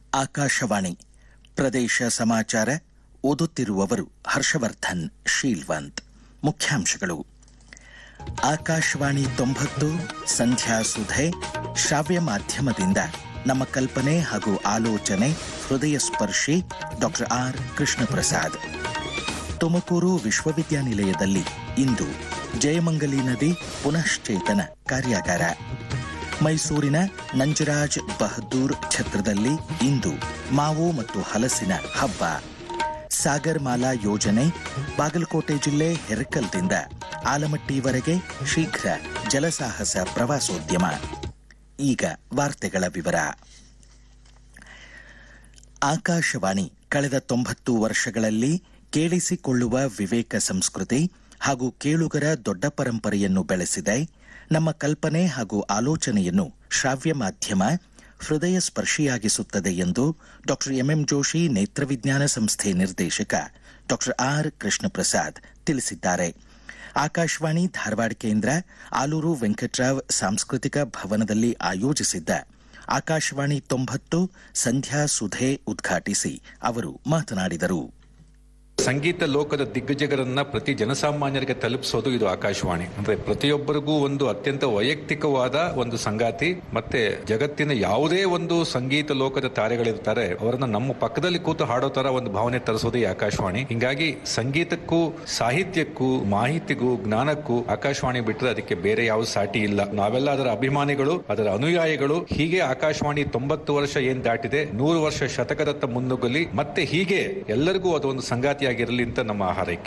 ಆಕಾಶವಾಣಿ ಪ್ರದೇಶ ಸಮಾಚಾರ ಓದುತ್ತಿರುವವರು ಹರ್ಷವರ್ಧನ್ ಶೀಲ್ವಂತ್ ಮುಖ್ಯಾಂಶಗಳು ಆಕಾಶವಾಣಿ ತೊಂಬತ್ತು ಸಂಧ್ಯಾ ಸುಧೆ ಶ್ರಾವ್ಯ ಮಾಧ್ಯಮದಿಂದ ನಮ್ಮ ಕಲ್ಪನೆ ಹಾಗೂ ಆಲೋಚನೆ ಹೃದಯ ಸ್ಪರ್ಶಿ ಡಾಕ್ಟರ್ ಆರ್ ಕೃಷ್ಣಪ್ರಸಾದ್ ತುಮಕೂರು ವಿಶ್ವವಿದ್ಯಾನಿಲಯದಲ್ಲಿ ಇಂದು ಜಯಮಂಗಲಿ ನದಿ ಪುನಶ್ಚೇತನ ಕಾರ್ಯಾಗಾರ ಮೈಸೂರಿನ ನಂಜರಾಜ್ ಬಹದ್ದೂರ್ ಛತ್ರದಲ್ಲಿ ಇಂದು ಮಾವು ಮತ್ತು ಹಲಸಿನ ಹಬ್ಬ ಸಾಗರ್ ಮಾಲಾ ಯೋಜನೆ ಬಾಗಲಕೋಟೆ ಜಿಲ್ಲೆ ಹೆರಕಲ್ದಿಂದ ಆಲಮಟ್ಟಿವರೆಗೆ ಶೀಘ್ರ ಜಲಸಾಹಸ ಪ್ರವಾಸೋದ್ಯಮ ಈಗ ವಾರ್ತೆಗಳ ವಿವರ ಆಕಾಶವಾಣಿ ಕಳೆದ ತೊಂಬತ್ತು ವರ್ಷಗಳಲ್ಲಿ ಕೇಳಿಸಿಕೊಳ್ಳುವ ವಿವೇಕ ಸಂಸ್ಕೃತಿ ಹಾಗೂ ಕೇಳುಗರ ದೊಡ್ಡ ಪರಂಪರೆಯನ್ನು ಬೆಳೆಸಿದೆ ನಮ್ಮ ಕಲ್ಪನೆ ಹಾಗೂ ಆಲೋಚನೆಯನ್ನು ಶ್ರಾವ್ಯ ಮಾಧ್ಯಮ ಹೃದಯ ಸ್ಪರ್ಶಿಯಾಗಿಸುತ್ತದೆ ಎಂದು ಡಾಕ್ಟರ್ ಎಂಎಂ ಜೋಶಿ ನೇತ್ರವಿಜ್ಞಾನ ಸಂಸ್ಥೆ ನಿರ್ದೇಶಕ ಡಾಕ್ಟರ್ ಆರ್ ಕೃಷ್ಣಪ್ರಸಾದ್ ತಿಳಿಸಿದ್ದಾರೆ ಆಕಾಶವಾಣಿ ಧಾರವಾಡ ಕೇಂದ್ರ ಆಲೂರು ವೆಂಕಟ್ರಾವ್ ಸಾಂಸ್ಕೃತಿಕ ಭವನದಲ್ಲಿ ಆಯೋಜಿಸಿದ್ದ ಆಕಾಶವಾಣಿ ತೊಂಬತ್ತು ಸಂಧ್ಯಾ ಸುಧೆ ಉದ್ಘಾಟಿಸಿ ಅವರು ಮಾತನಾಡಿದರು ಸಂಗೀತ ಲೋಕದ ದಿಗ್ಗಜಗರನ್ನ ಪ್ರತಿ ಜನಸಾಮಾನ್ಯರಿಗೆ ತಲುಪಿಸೋದು ಇದು ಆಕಾಶವಾಣಿ ಅಂದ್ರೆ ಪ್ರತಿಯೊಬ್ಬರಿಗೂ ಒಂದು ಅತ್ಯಂತ ವೈಯಕ್ತಿಕವಾದ ಒಂದು ಸಂಗಾತಿ ಮತ್ತೆ ಜಗತ್ತಿನ ಯಾವುದೇ ಒಂದು ಸಂಗೀತ ಲೋಕದ ತಾರೆಗಳಿರ್ತಾರೆ ಅವರನ್ನ ನಮ್ಮ ಪಕ್ಕದಲ್ಲಿ ಕೂತು ಹಾಡೋ ತರ ಒಂದು ಭಾವನೆ ತರಿಸೋದು ಈ ಆಕಾಶವಾಣಿ ಹಿಂಗಾಗಿ ಸಂಗೀತಕ್ಕೂ ಸಾಹಿತ್ಯಕ್ಕೂ ಮಾಹಿತಿಗೂ ಜ್ಞಾನಕ್ಕೂ ಆಕಾಶವಾಣಿ ಬಿಟ್ಟರೆ ಅದಕ್ಕೆ ಬೇರೆ ಯಾವ ಸಾಟಿ ಇಲ್ಲ ನಾವೆಲ್ಲ ಅದರ ಅಭಿಮಾನಿಗಳು ಅದರ ಅನುಯಾಯಿಗಳು ಹೀಗೆ ಆಕಾಶವಾಣಿ ತೊಂಬತ್ತು ವರ್ಷ ಏನ್ ದಾಟಿದೆ ನೂರು ವರ್ಷ ಶತಕದತ್ತ ಮುನ್ನುಗ್ಗಲಿ ಮತ್ತೆ ಹೀಗೆ ಎಲ್ಲರಿಗೂ ಅದೊಂದು ಸಂಗಾತಿಯಾಗಿರಲಿ ಅಂತ ನಮ್ಮ ಹಾರೈಕೆ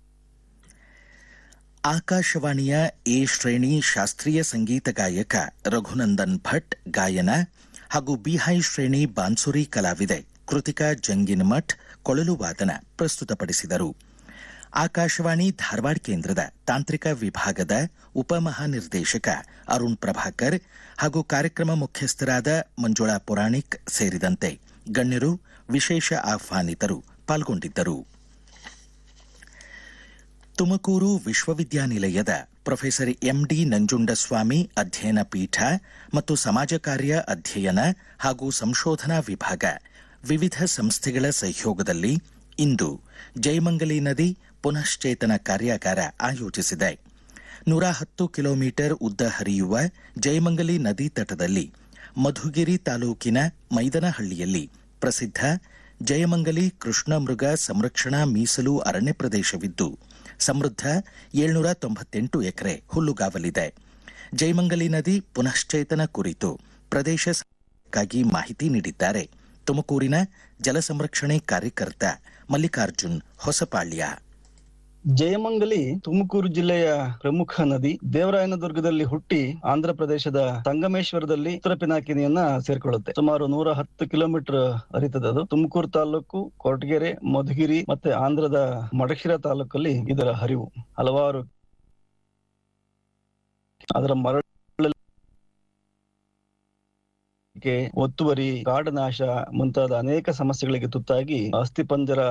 ಆಕಾಶವಾಣಿಯ ಎ ಶ್ರೇಣಿ ಶಾಸ್ತ್ರೀಯ ಸಂಗೀತ ಗಾಯಕ ರಘುನಂದನ್ ಭಟ್ ಗಾಯನ ಹಾಗೂ ಬಿಹೈ ಶ್ರೇಣಿ ಬಾನ್ಸುರಿ ಕಲಾವಿದೆ ಕೃತಿಕಾ ಜಂಗಿನಮಠ್ ಕೊಳಲು ವಾದನ ಪ್ರಸ್ತುತಪಡಿಸಿದರು ಆಕಾಶವಾಣಿ ಧಾರವಾಡ ಕೇಂದ್ರದ ತಾಂತ್ರಿಕ ವಿಭಾಗದ ಉಪಮಹಾನಿರ್ದೇಶಕ ಅರುಣ್ ಪ್ರಭಾಕರ್ ಹಾಗೂ ಕಾರ್ಯಕ್ರಮ ಮುಖ್ಯಸ್ಥರಾದ ಮಂಜುಳಾ ಪುರಾಣಿಕ್ ಸೇರಿದಂತೆ ಗಣ್ಯರು ವಿಶೇಷ ಆಹ್ವಾನಿತರು ಪಾಲ್ಗೊಂಡಿದ್ದರು ತುಮಕೂರು ವಿಶ್ವವಿದ್ಯಾನಿಲಯದ ಪ್ರೊಫೆಸರ್ ಎಂಡಿ ನಂಜುಂಡಸ್ವಾಮಿ ಅಧ್ಯಯನ ಪೀಠ ಮತ್ತು ಸಮಾಜ ಕಾರ್ಯ ಅಧ್ಯಯನ ಹಾಗೂ ಸಂಶೋಧನಾ ವಿಭಾಗ ವಿವಿಧ ಸಂಸ್ಥೆಗಳ ಸಹಯೋಗದಲ್ಲಿ ಇಂದು ಜಯಮಂಗಲಿ ನದಿ ಪುನಶ್ಚೇತನ ಕಾರ್ಯಾಗಾರ ಆಯೋಜಿಸಿದೆ ನೂರ ಹತ್ತು ಕಿಲೋಮೀಟರ್ ಉದ್ದ ಹರಿಯುವ ಜಯಮಂಗಲಿ ನದಿ ತಟದಲ್ಲಿ ಮಧುಗಿರಿ ತಾಲೂಕಿನ ಮೈದನಹಳ್ಳಿಯಲ್ಲಿ ಪ್ರಸಿದ್ಧ ಜಯಮಂಗಲಿ ಕೃಷ್ಣ ಮೃಗ ಸಂರಕ್ಷಣಾ ಮೀಸಲು ಅರಣ್ಯ ಪ್ರದೇಶವಿದ್ದು ಸಮೃದ್ಧ ಏಳ್ನೂರ ತೊಂಬತ್ತೆಂಟು ಎಕರೆ ಹುಲ್ಲುಗಾವಲಿದೆ ಜಯಮಂಗಲಿ ನದಿ ಪುನಶ್ಚೇತನ ಕುರಿತು ಪ್ರದೇಶ ಸಮಾಚಾರಕ್ಕಾಗಿ ಮಾಹಿತಿ ನೀಡಿದ್ದಾರೆ ತುಮಕೂರಿನ ಜಲ ಸಂರಕ್ಷಣೆ ಕಾರ್ಯಕರ್ತ ಮಲ್ಲಿಕಾರ್ಜುನ್ ಹೊಸಪಾಳ್ಯ ಜಯಮಂಗಲಿ ತುಮಕೂರು ಜಿಲ್ಲೆಯ ಪ್ರಮುಖ ನದಿ ದೇವರಾಯನದುರ್ಗದಲ್ಲಿ ಹುಟ್ಟಿ ಆಂಧ್ರ ಪ್ರದೇಶದ ಸಂಗಮೇಶ್ವರದಲ್ಲಿ ಉತ್ತರ ಪಿನಾಕಿನಿಯನ್ನ ಸೇರ್ಕೊಳ್ಳುತ್ತೆ ಸುಮಾರು ನೂರ ಹತ್ತು ಕಿಲೋಮೀಟರ್ ಹರಿತದೆ ಅದು ತುಮಕೂರು ತಾಲೂಕು ಕೊರಟಗೆರೆ ಮಧುಗಿರಿ ಮತ್ತೆ ಆಂಧ್ರದ ಮಡಶಿರ ತಾಲೂಕಲ್ಲಿ ಇದರ ಹರಿವು ಹಲವಾರು ಅದರ ಮರಳ ಒತ್ತುವರಿ ಕಾಡು ನಾಶ ಮುಂತಾದ ಅನೇಕ ಸಮಸ್ಯೆಗಳಿಗೆ ತುತ್ತಾಗಿ ಅಸ್ಥಿಪಂಜರ